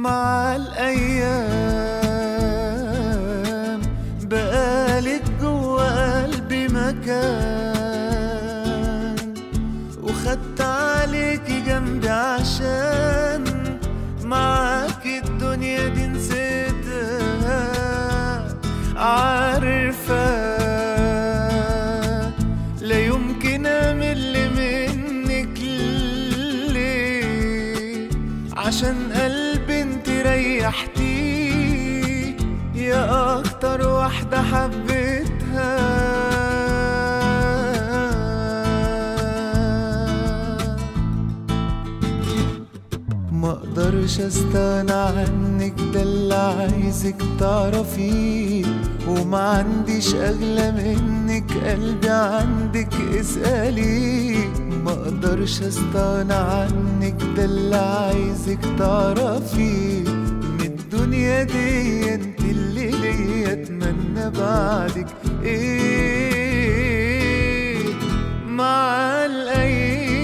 مع الأيام بقالك جوا قلبي مكان وخدت عليكي جنبي عشان معاك الدنيا دي نسيتها عارفة لا يمكن أمل منك ليه عشان قلبي انت ريحتيه يا أكتر واحدة حبيتها ما اقدرش استغنى عنك ده اللي عايزك تعرفيه وما عنديش اغلى منك قلبي عندك اسألي ما اقدرش استغنى عنك ده اللي عايزك تعرفيه من الدنيا دي انت اللي ليا اتمنى بعدك ايه مع الايام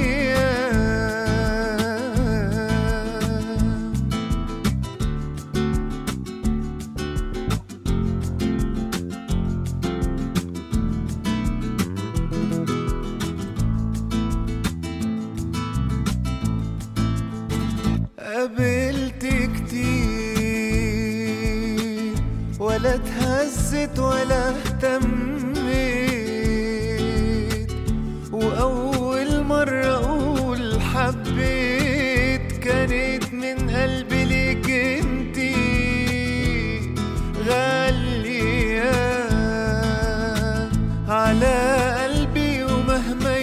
قابلت كتير ولا اتهزت ولا اهتميت وأول مرة أقول حبيت كانت من قلبي ليك انتي غالية على قلبي ومهما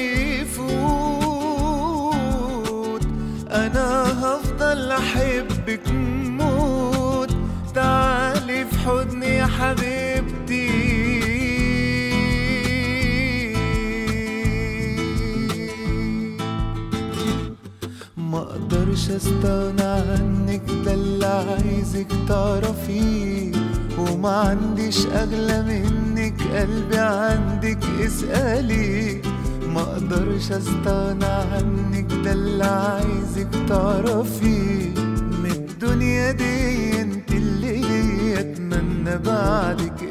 يفوت أنا هفضل أحبك موت تعالي في حضني يا حبيبتي ما اقدرش استغنى عنك ده اللي عايزك تعرفيه وما عنديش اغلى منك قلبي عندك اسألي ما اقدرش استغنى عنك ده اللي عايزك تعرفيه من الدنيا دي انت اللي ليا اتمنى بعدك